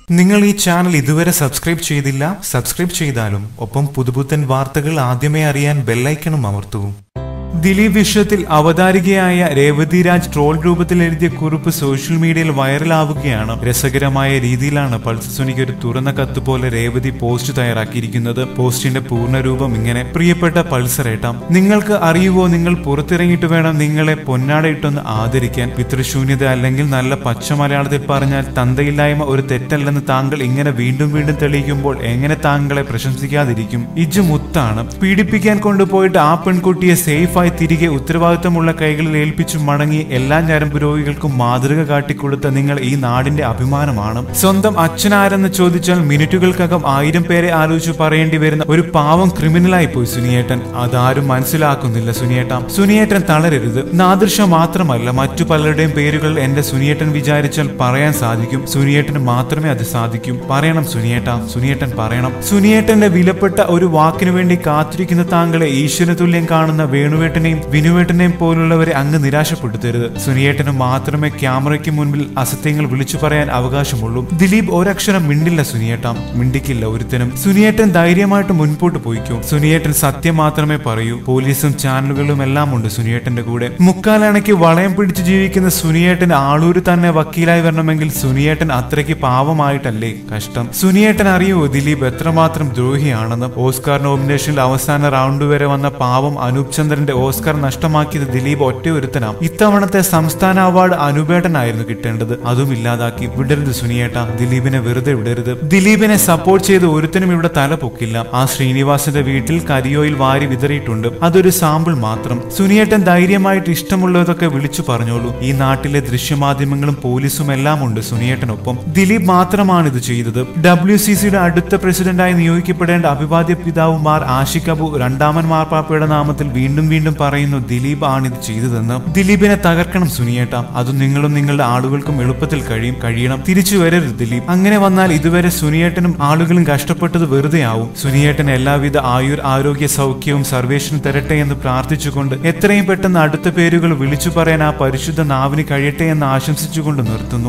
നിങ്ങൾ ഈ ചാനൽ ഇതുവരെ സബ്സ്ക്രൈബ് ചെയ്തില്ല സബ്സ്ക്രൈബ് ചെയ്താലും ഒപ്പം പുതുപുത്തൻ വാർത്തകൾ ആദ്യമേ അറിയാൻ ബെല്ലൈക്കണും അമർത്തൂ ദിലീപ് വിഷയത്തിൽ അവതാരികയായ രേവതി രാജ് ട്രോൾ രൂപത്തിൽ എഴുതിയ കുറിപ്പ് സോഷ്യൽ മീഡിയയിൽ വൈറലാവുകയാണ് രസകരമായ രീതിയിലാണ് പൾസ് സുനിക്ക് ഒരു തുറന്ന കത്ത് പോലെ രേവതി പോസ്റ്റ് തയ്യാറാക്കിയിരിക്കുന്നത് പോസ്റ്റിന്റെ പൂർണ്ണരൂപം ഇങ്ങനെ പ്രിയപ്പെട്ട പൾസറേട്ട നിങ്ങൾക്ക് അറിയുവോ നിങ്ങൾ പുറത്തിറങ്ങിയിട്ട് വേണം നിങ്ങളെ പൊന്നാടയിട്ടൊന്ന് ആദരിക്കാൻ പിതൃശൂന്യത അല്ലെങ്കിൽ നല്ല പച്ച മലയാളത്തിൽ പറഞ്ഞാൽ തന്തയില്ലായ്മ ഒരു തെറ്റല്ലെന്ന് താങ്കൾ ഇങ്ങനെ വീണ്ടും വീണ്ടും തെളിയിക്കുമ്പോൾ എങ്ങനെ താങ്കളെ പ്രശംസിക്കാതിരിക്കും ഇജ് മുത്താണ് പീഡിപ്പിക്കാൻ കൊണ്ടുപോയിട്ട് ആ പെൺകുട്ടിയെ സേഫായി തിരികെ ഉത്തരവാദിത്തമുള്ള കൈകളിൽ ഏൽപ്പിച്ചു മടങ്ങി എല്ലാ ഞരമ്പ് രോഗികൾക്കും മാതൃക കാട്ടിക്കൊടുത്ത നിങ്ങൾ ഈ നാടിന്റെ അഭിമാനമാണ് സ്വന്തം അച്ഛനാരെന്ന് ചോദിച്ചാൽ മിനിറ്റുകൾക്കകം ആയിരം പേരെ ആലോചിച്ച് പറയേണ്ടി വരുന്ന ഒരു പാവം ക്രിമിനലായി പോയി സുനിയേട്ടൻ അതാരും മനസ്സിലാക്കുന്നില്ല സുനിയേട്ട സുനിയേട്ടൻ തളരരുത് നാദൃശ മാത്രമല്ല മറ്റു പലരുടെയും പേരുകൾ എന്റെ സുനിയേട്ടൻ വിചാരിച്ചാൽ പറയാൻ സാധിക്കും സുനിയേട്ടന് മാത്രമേ അത് സാധിക്കും പറയണം സുനിയേട്ട സുനിയേട്ടൻ പറയണം സുനിയേട്ടന്റെ വിലപ്പെട്ട ഒരു വാക്കിനു വേണ്ടി കാത്തിരിക്കുന്ന താങ്കളെ ഈശ്വര തുല്യം കാണുന്ന വേണുവേട്ടനെയും വിനുവേട്ടനെയും പോലുള്ളവരെ അങ്ങ് നിരാശപ്പെടുത്തരുത് സുനിയേട്ടന് മാത്രമേ ക്യാമറയ്ക്ക് മുൻപിൽ അസത്യങ്ങൾ വിളിച്ചു പറയാൻ അവകാശമുള്ളൂ ദിലീപ് ഒരക്ഷരം മിണ്ടില്ല സുനിയേട്ട മിണ്ടിക്കില്ല ഒരുത്തനും സുനിയേട്ടൻ ധൈര്യമായിട്ട് മുൻപോട്ട് പോയിക്കും സുനിയേട്ടൻ സത്യം മാത്രമേ പറയൂ പോലീസും ചാനലുകളും എല്ലാം ഉണ്ട് സുനിയേട്ടന്റെ കൂടെ മുക്കാലണയ്ക്ക് വളയം പിടിച്ച് ജീവിക്കുന്ന സുനിയേട്ടൻ ആളൂര് തന്നെ വക്കീലായി വരണമെങ്കിൽ സുനിയേട്ടൻ അത്രയ്ക്ക് പാവമായിട്ടല്ലേ കഷ്ടം സുനിയേട്ടൻ അറിയുമോ ദിലീപ് എത്രമാത്രം ദ്രോഹിയാണെന്ന് ഓസ്കാർ നോമിനേഷനിൽ അവസാന റൗണ്ട് വരെ വന്ന പാവം അനൂപ് ചന്ദ്രന്റെ ഓസ്കാർ നഷ്ടമാക്കിയത് ദിലീപ് ഒറ്റയൊരുത്തനാം ഇത്തവണത്തെ സംസ്ഥാന അവാർഡ് അനുപേട്ടനായിരുന്നു കിട്ടേണ്ടത് അതും ഇല്ലാതാക്കി വിടരുത് സുനിയേട്ട ദിലീപിനെ വെറുതെ വിടരുത് ദിലീപിനെ സപ്പോർട്ട് ചെയ്ത് ഒരുത്തനും ഇവിടെ തല പൊക്കില്ല ആ ശ്രീനിവാസന്റെ വീട്ടിൽ കരിയോയിൽ വാരി വിതറിയിട്ടുണ്ട് അതൊരു സാമ്പിൾ മാത്രം സുനിയേട്ടൻ ധൈര്യമായിട്ട് ഇഷ്ടമുള്ളതൊക്കെ വിളിച്ചു പറഞ്ഞോളൂ ഈ നാട്ടിലെ ദൃശ്യമാധ്യമങ്ങളും പോലീസും എല്ലാം ഉണ്ട് സുനിയേട്ടനൊപ്പം ദിലീപ് മാത്രമാണ് ഇത് ചെയ്തത് ഡബ്ല്യു സി സിയുടെ അടുത്ത പ്രസിഡന്റായി നിയോഗിക്കപ്പെടേണ്ട അഭിവാദ്യ പിതാവ് മാർ ആഷിഖ് അബു രണ്ടാമൻ മാർപ്പാപ്പയുടെ നാമത്തിൽ വീണ്ടും വീണ്ടും പറയുന്നു ദിലീപ് ആണ് ഇത് ചെയ്തതെന്ന് ദിലീപിനെ തകർക്കണം സുനിയേട്ട അതും നിങ്ങളും നിങ്ങളുടെ ആളുകൾക്കും എളുപ്പത്തിൽ കഴിയും കഴിയണം തിരിച്ചു വരരുത് ദിലീപ് അങ്ങനെ വന്നാൽ ഇതുവരെ സുനിയേട്ടനും ആളുകളും കഷ്ടപ്പെട്ടത് വെറുതെ ആവും സുനിയേട്ടൻ എല്ലാവിധ ആയുർ ആരോഗ്യ സൗഖ്യവും സർവേഷനും തരട്ടെ എന്ന് പ്രാർത്ഥിച്ചുകൊണ്ട് എത്രയും പെട്ടെന്ന് അടുത്ത പേരുകൾ വിളിച്ചു പറയാൻ ആ പരിശുദ്ധ നാവിന് കഴിയട്ടെ എന്ന് ആശംസിച്ചുകൊണ്ട് നിർത്തുന്നു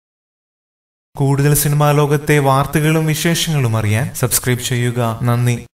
കൂടുതൽ സിനിമാ ലോകത്തെ വാർത്തകളും വിശേഷങ്ങളും അറിയാൻ സബ്സ്ക്രൈബ് ചെയ്യുക നന്ദി